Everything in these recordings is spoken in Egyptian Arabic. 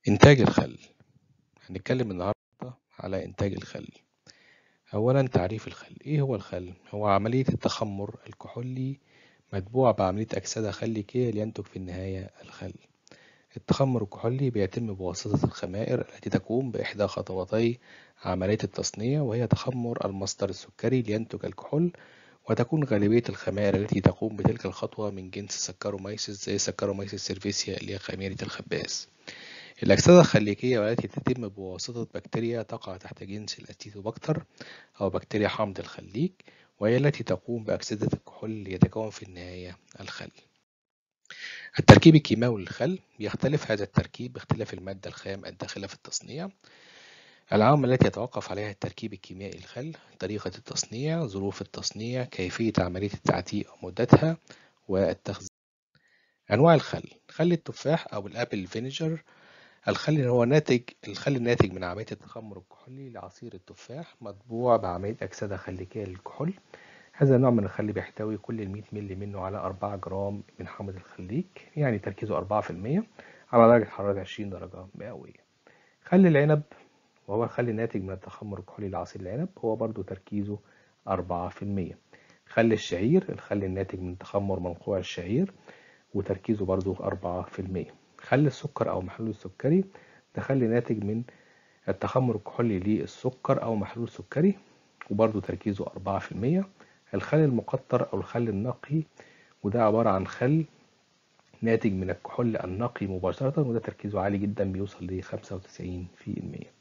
إنتاج الخل هنتكلم النهاردة على إنتاج الخل أولا تعريف الخل إيه هو الخل؟ هو عملية التخمر الكحولي متبوعة بعملية أكسدة خليكية لينتج في النهاية الخل التخمر الكحولي بيتم بواسطة الخمائر التي تقوم بإحدى خطواتي عملية التصنيع وهي تخمر المصدر السكري لينتج الكحول وتكون غالبية الخمائر التي تقوم بتلك الخطوة من جنس سكرومايسيس زي سكرومايسيس سيرفيسيا اللي هي خميرة الخباز الأكسدة الخليكية والتي تتم بواسطة بكتيريا تقع تحت جنس الأسيتوبكتر أو بكتيريا حامض الخليك وهي التي تقوم بأكسدة الكحول ليتكون في النهاية الخل التركيب الكيماوي للخل بيختلف هذا التركيب باختلاف المادة الخام الداخلة في التصنيع العوامل التي يتوقف عليها التركيب الكيميائي للخل طريقة التصنيع ظروف التصنيع كيفية عملية التعتيق ومدتها والتخزين أنواع الخل خل التفاح أو الأبل فينيجر الخل هو ناتج الخل الناتج من عملية التخمر الكحولي لعصير التفاح مطبوع بعملية أكسدة خليكية للكحول هذا النوع من الخل بيحتوي كل المية ملي منه على أربعة جرام من حامض الخليك يعني تركيزه أربعة في المية على درجة حرارة عشرين درجة مئوية خل العنب وهو الخل الناتج من التخمر الكحولي لعصير العنب هو برضو تركيزه أربعة في المية خل الشعير الخل الناتج من تخمر منقوع الشعير وتركيزه برضو أربعة في المية خل السكر أو محلول السكري ده خل ناتج من التخمر الكحولي للسكر أو محلول سكري وبرضو تركيزه أربعة في المية الخل المقطر أو الخل النقي وده عبارة عن خل ناتج من الكحول النقي مباشرة وده تركيزه عالي جدا بيوصل لخمسة وتسعين في المية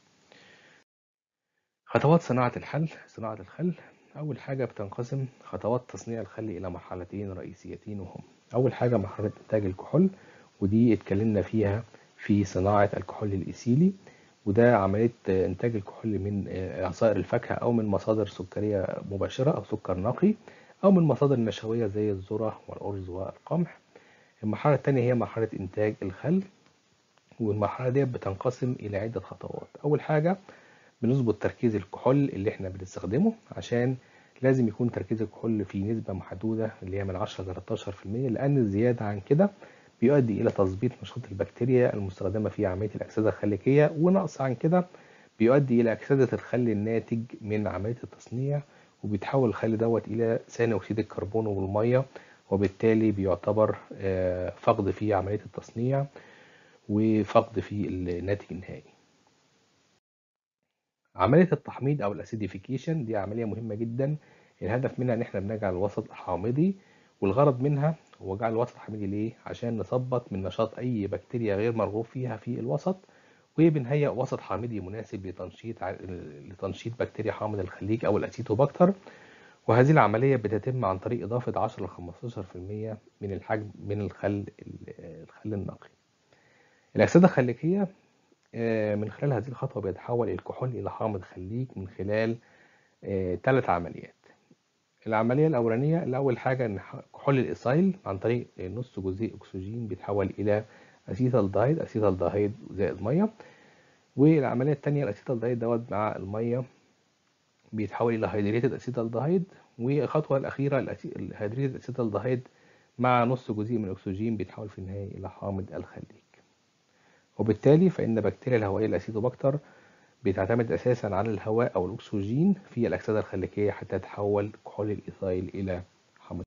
خطوات صناعة الحل صناعة الخل أول حاجة بتنقسم خطوات تصنيع الخل إلى مرحلتين رئيسيتين وهم أول حاجة مرحلة إنتاج الكحول ودي اتكلمنا فيها في صناعة الكحول الإيثيلي وده عملية إنتاج الكحول من عصائر الفاكهة أو من مصادر سكرية مباشرة أو سكر نقي أو من مصادر نشوية زي الذرة والأرز والقمح المرحلة الثانية هي مرحلة إنتاج الخل والمرحلة دي بتنقسم إلى عدة خطوات أول حاجة بنظبط تركيز الكحول اللي احنا بنستخدمه عشان لازم يكون تركيز الكحول في نسبة محدودة اللي هي من 10 ل 13% لأن الزيادة عن كده بيؤدي إلى تظبيط نشاط البكتيريا المستخدمة في عملية الأكسدة الخليكية ونقص عن كده بيؤدي إلى أكسدة الخل الناتج من عملية التصنيع وبيتحول الخل دوت إلى ثاني أكسيد الكربون والمية وبالتالي بيعتبر فقد في عملية التصنيع وفقد في الناتج النهائي عملية التحميض أو الأسيديفيكيشن دي عملية مهمة جدا الهدف منها إن احنا بنجعل الوسط حامضي والغرض منها هو جعل الوسط حامضي ليه؟ عشان نثبط من نشاط أي بكتيريا غير مرغوب فيها في الوسط وبنهيئ وسط حامضي مناسب لتنشيط لتنشيط بكتيريا حامض الخليج أو الأسيتوباكتر وهذه العملية بتتم عن طريق إضافة 10 ل 15% من الحجم من الخل الخل النقي. الأكسدة الخليكية من خلال هذه الخطوة بيتحول الكحول إلى حامض خليج من خلال ثلاث عمليات. العملية الأولانية الأول حاجة إن كحول الإيثايل عن طريق نص جزيء أكسجين بيتحول إلى أسيتالدهيد أسيتالدهيد زائد مية والعملية الثانية الأسيتالدهيد دوت مع المية بيتحول إلى هيدريتد أسيتالدهيد والخطوة الأخيرة الهيدريتد أسيتالدهيد مع نص جزيء من الأكسجين بيتحول في النهاية إلى حامض الخليج وبالتالي فإن بكتيريا الهوائية الأسيتوباكتر بتعتمد أساسا على الهواء أو الأكسجين في الأكسدة الخليكية حتى تحول كحول الإيثايل إلى حامض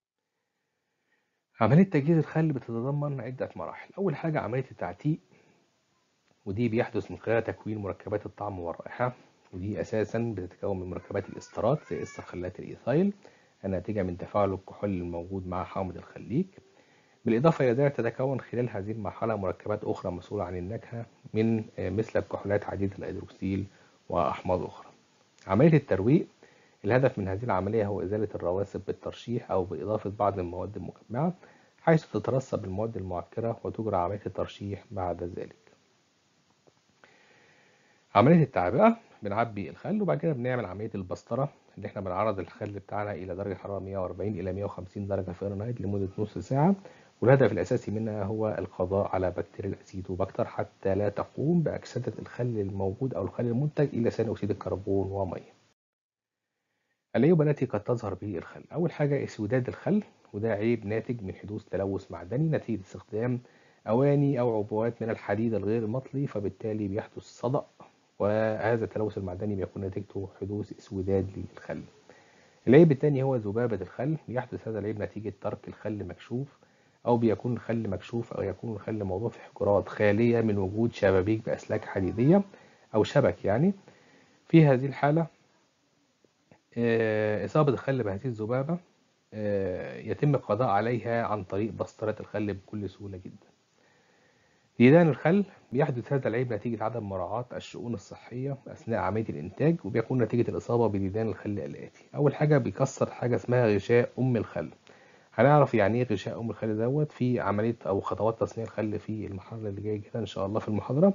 عملية تجهيز الخل بتتضمن عدة مراحل أول حاجة عملية التعتيق ودي بيحدث من خلال تكوين مركبات الطعم والرائحة ودي أساسا بتتكون من مركبات الاسترات زي استر خلات الإيثايل الناتجة من تفاعل الكحول الموجود مع حامض الخليج بالإضافة إلى ذلك تتكون خلال هذه المرحلة مركبات أخرى مسؤولة عن النكهة من مثل الكحولات عديدة الهيدروكسيل وأحماض أخرى. عملية الترويق الهدف من هذه العملية هو إزالة الرواسب بالترشيح أو بإضافة بعض المواد المجمعة حيث تترسب المواد المعكرة وتجرى عملية الترشيح بعد ذلك. عملية التعبئة بنعبي الخل وبعد كده بنعمل عملية البسطرة اللي احنا بنعرض الخل بتاعنا إلى درجة حرارة 140 إلى 150 درجة فahrenheit لمدة نص ساعة والهدف الأساسي منها هو القضاء على بكتيريا الأسيتوباكتر حتى لا تقوم بأكسدة الخل الموجود أو الخل المنتج إلى ثاني أكسيد الكربون ومية. العيوب التي قد تظهر به الخل أول حاجة اسوداد الخل وده عيب ناتج من حدوث تلوث معدني نتيجة استخدام أواني أو عبوات من الحديد الغير المطلي فبالتالي بيحدث صدأ وهذا التلوث المعدني بيكون نتيجته حدوث اسوداد للخل العيب الثاني هو ذبابة الخل يحدث هذا العيب نتيجة ترك الخل مكشوف أو بيكون الخل مكشوف أو يكون الخل موضوع في حجرات خالية من وجود شبابيك بأسلاك حديدية أو شبك يعني في هذه الحالة آه، إصابة الخل بهذه الذبابة آه، يتم القضاء عليها عن طريق بسطرة الخل بكل سهولة جدا ديدان الخل بيحدث هذا العيب نتيجة عدم مراعاة الشؤون الصحية أثناء عملية الإنتاج وبيكون نتيجة الإصابة بديدان الخل الآتي أول حاجة بيكسر حاجة اسمها غشاء أم الخل هنعرف يعني ايه غشاء أم الخل دوت في عملية أو خطوات تصنيع الخل في المحاضرة اللي جاية كده إن شاء الله في المحاضرة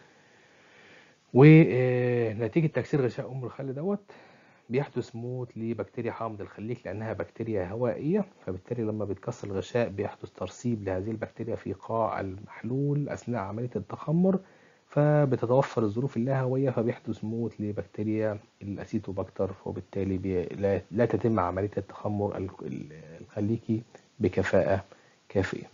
ونتيجة تكسير غشاء أم الخل دوت بيحدث موت لبكتيريا حامض الخليك لأنها بكتيريا هوائية فبالتالي لما بيتكسر الغشاء بيحدث ترسيب لهذه البكتيريا في قاع المحلول أثناء عملية التخمر فبتتوفر الظروف اللاهوية فبيحدث موت لبكتيريا الأسيتوباكتر وبالتالي بي لا, لا تتم عملية التخمر الخليكي بكفاءة كافية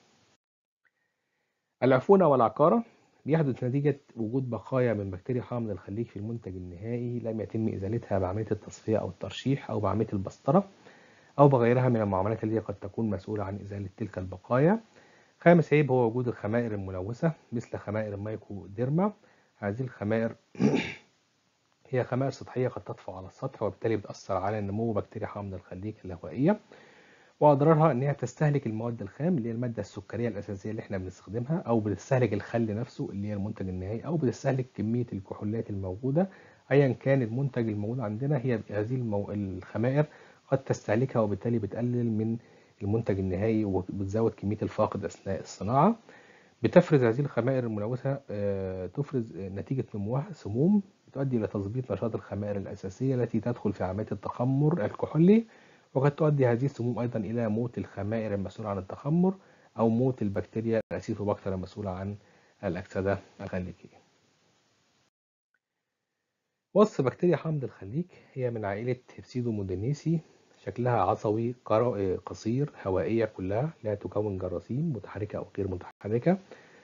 العفونة والعقارة بيحدث نتيجة وجود بقايا من بكتيريا حامض الخليك في المنتج النهائي لم يتم إزالتها بعملية التصفية أو الترشيح أو بعملية البسطرة أو بغيرها من المعاملات التي قد تكون مسؤولة عن إزالة تلك البقايا خامس عيب هو وجود الخمائر الملوثة مثل خمائر المايكوديرما هذه الخمائر هي خمائر سطحية قد تطفو على السطح وبالتالي بتأثر على نمو بكتيريا حامض الخليك الهوائية واضرارها ان هي تستهلك المواد الخام اللي هي الماده السكريه الاساسيه اللي احنا بنستخدمها او بتستهلك الخل نفسه اللي هي المنتج النهائي او بتستهلك كميه الكحولات الموجوده ايا كان المنتج الموجود عندنا هي هذه المو... الخمائر قد تستهلكها وبالتالي بتقلل من المنتج النهائي وبتزود كميه الفاقد اثناء الصناعه بتفرز هذه الخمائر الملوثه تفرز نتيجه نموها سموم بتؤدي الى تظبيط نشاط الخمائر الاساسيه التي تدخل في عمليه التخمر الكحولي وقد تؤدي هذه السموم أيضا إلى موت الخمائر المسؤولة عن التخمر أو موت البكتيريا الأسيتوباكتر المسؤولة عن الأكسدة الخليكية. وصف بكتيريا حامض الخليك هي من عائلة هبسيدومودينيسي شكلها عصوي قصير هوائية كلها لا تكون جراثيم متحركة أو غير متحركة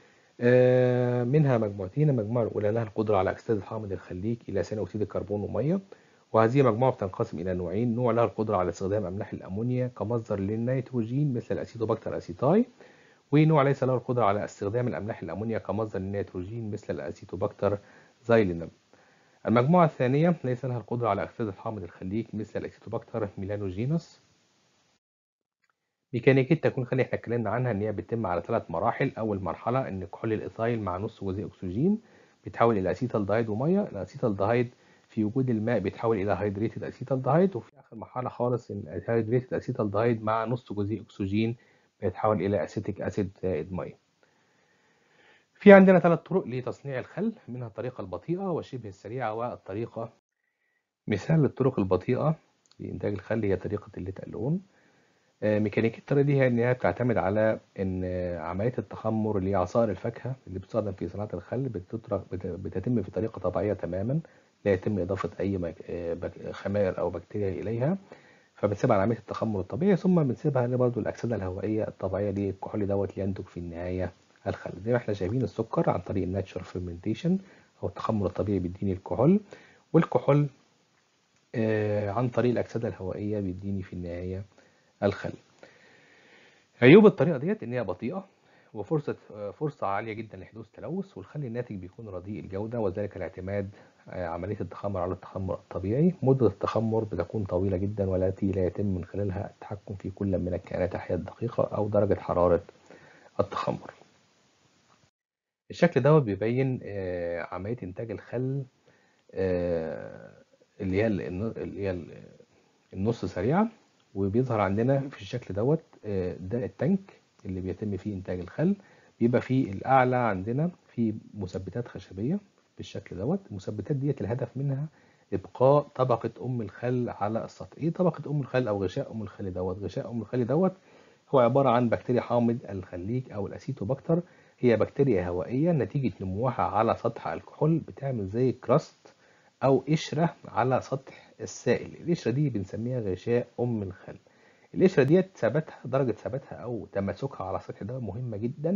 منها مجموعتين المجموعة الأولى لها القدرة على أكسدة حامض الخليك إلى ثاني أكسيد الكربون ومية وهذه مجموعة بتنقسم إلى نوعين نوع لها القدرة على استخدام أملاح الأمونيا كمصدر للنيتروجين مثل الأسيتوباكتر أسيتاي ونوع ليس له القدرة على استخدام الأملاح الأمونيا كمصدر للنيتروجين مثل الأسيتوباكتر زايلينم المجموعة الثانية ليس لها القدرة على أكسدة حامض الخليك مثل الأسيتوباكتر ميلانوجينوس ميكانيكية تكون خلي احنا اتكلمنا عنها ان هي بتتم على ثلاث مراحل اول مرحله ان كحول الايثايل مع نص جزيء اكسجين بيتحول الى اسيتالدهيد وميه الاسيتالدهيد في وجود الماء بيتحول الى هيدريتد اسيتالدهايد وفي اخر مرحله خالص الهيدريتد اسيتالدهايد مع نص جزيء اكسجين بيتحول الى اسيتيك اسيد زائد ميه في عندنا ثلاث طرق لتصنيع الخل منها الطريقه البطيئه وشبه السريعه والطريقه مثال للطرق البطيئه لانتاج الخل هي طريقه الليتالون ميكانيكية الطريقة دي هي إن هي بتعتمد على إن عملية التخمر اللي هي عصائر الفاكهة اللي بتستخدم في صناعة الخل بتتم في طريقة طبيعية تماما لا يتم إضافة أي خمائر أو بكتيريا إليها فبنسيبها على عملية التخمر الطبيعي ثم بنسيبها برضه الأكسدة الهوائية الطبيعية للكحول دوت لينتج في النهاية الخل زي ما احنا شايفين السكر عن طريق الناتشر فيرمنتيشن أو التخمر الطبيعي بيديني الكحول والكحول عن طريق الأكسدة الهوائية بيديني في النهاية الخل عيوب الطريقة ديت إن هي بطيئة وفرصة فرصة عالية جدا لحدوث تلوث والخل الناتج بيكون رديء الجودة وذلك الاعتماد عملية التخمر على التخمر الطبيعي مدة التخمر بتكون طويلة جدا والتي لا يتم من خلالها التحكم في كل من الكائنات الحية الدقيقة أو درجة حرارة التخمر الشكل دوت بيبين عملية إنتاج الخل اللي هي اللي هي النص سريعة وبيظهر عندنا في الشكل دوت ده التانك اللي بيتم فيه إنتاج الخل بيبقى فيه الأعلى عندنا في مثبتات خشبية بالشكل دوت المثبتات ديت الهدف منها ابقاء طبقه ام الخل على السطح ايه طبقه ام الخل او غشاء ام الخل دوت غشاء ام الخل دوت هو عباره عن بكتيريا حامض الخليك او الاسيتوباكتر هي بكتيريا هوائيه نتيجه نموها على سطح الكحول بتعمل زي كراست او قشره على سطح السائل القشره دي بنسميها غشاء ام الخل القشره ديت ثباتها درجه ثباتها او تماسكها على السطح ده مهمه جدا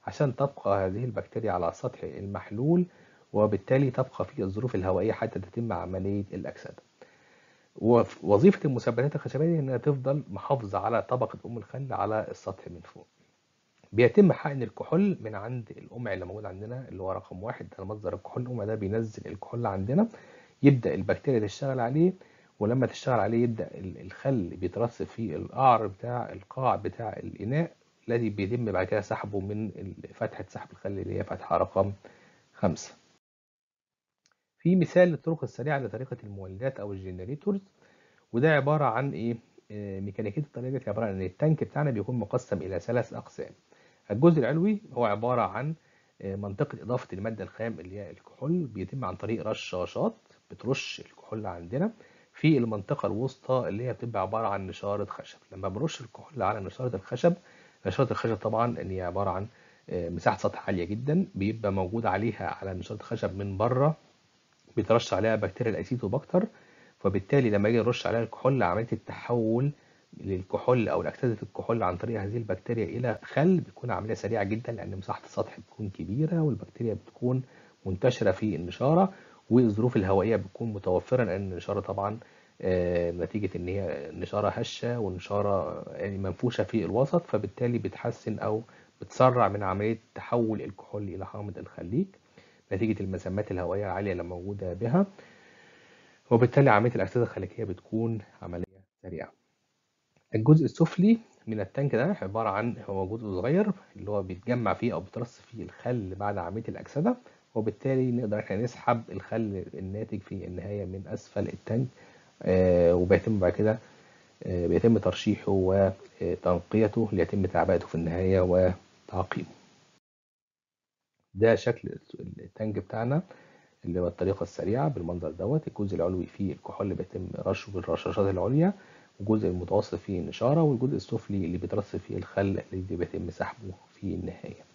عشان تبقى هذه البكتيريا على سطح المحلول وبالتالي تبقى في الظروف الهوائية حتى تتم عملية الأكسدة ووظيفة المثبتات الخشبية إنها تفضل محافظة على طبقة أم الخل على السطح من فوق بيتم حقن الكحول من عند القمع اللي موجود عندنا اللي هو رقم واحد ده مصدر الكحول القمع ده بينزل الكحول عندنا يبدأ البكتيريا تشتغل عليه ولما تشتغل عليه يبدأ الخل بيترسب في القعر بتاع القاع بتاع الإناء الذي بيتم بعد كده سحبه من فتحة سحب الخل اللي هي فتحة رقم خمسة في مثال للطرق السريعة لطريقة المولدات أو الجنريتورز وده عبارة عن إيه ميكانيكية الطريقة دي عبارة عن إن التانك بتاعنا بيكون مقسم إلى ثلاث أقسام الجزء العلوي هو عبارة عن منطقة إضافة المادة الخام اللي هي الكحول بيتم عن طريق رشاشات بترش الكحول عندنا في المنطقة الوسطى اللي هي بتبقى عبارة عن نشارة خشب لما بنرش الكحول على نشارة الخشب نشارة الخشب طبعا اللي هي عبارة عن مساحة سطح عالية جدا بيبقى موجود عليها على نشارة الخشب من بره بيترش عليها بكتيريا الأسيتوباكتر فبالتالي لما يجي نرش عليها الكحول عملية التحول للكحول او لاكسده الكحول عن طريق هذه البكتيريا الى خل بتكون عمليه سريعه جدا لان مساحه السطح بتكون كبيره والبكتيريا بتكون منتشره في النشاره والظروف الهوائيه بتكون متوفره لان النشاره طبعا نتيجه ان هي نشاره هشه والنشاره يعني منفوشه في الوسط فبالتالي بتحسن او بتسرع من عمليه تحول الكحول الى حامض الخليج نتيجه المسامات الهوائيه العاليه اللي موجوده بها وبالتالي عمليه الاكسده الخليجيه بتكون عمليه سريعه الجزء السفلي من التانك ده عبارة عن هو جزء صغير اللي هو بيتجمع فيه أو بيترص فيه الخل بعد عملية الأكسدة وبالتالي نقدر احنا نسحب الخل الناتج في النهاية من أسفل التانك آه وبيتم بعد كده آه بيتم ترشيحه وتنقيته ليتم تعبئته في النهاية وتعقيمه ده شكل التانك بتاعنا اللي هو الطريقة السريعة بالمنظر دوت الجزء العلوي فيه الكحول اللي بيتم رشه بالرشاشات العليا والجزء المتوسط فيه النشارة والجزء السفلي اللي بيترسب فيه الخل اللي بيتم سحبه في النهاية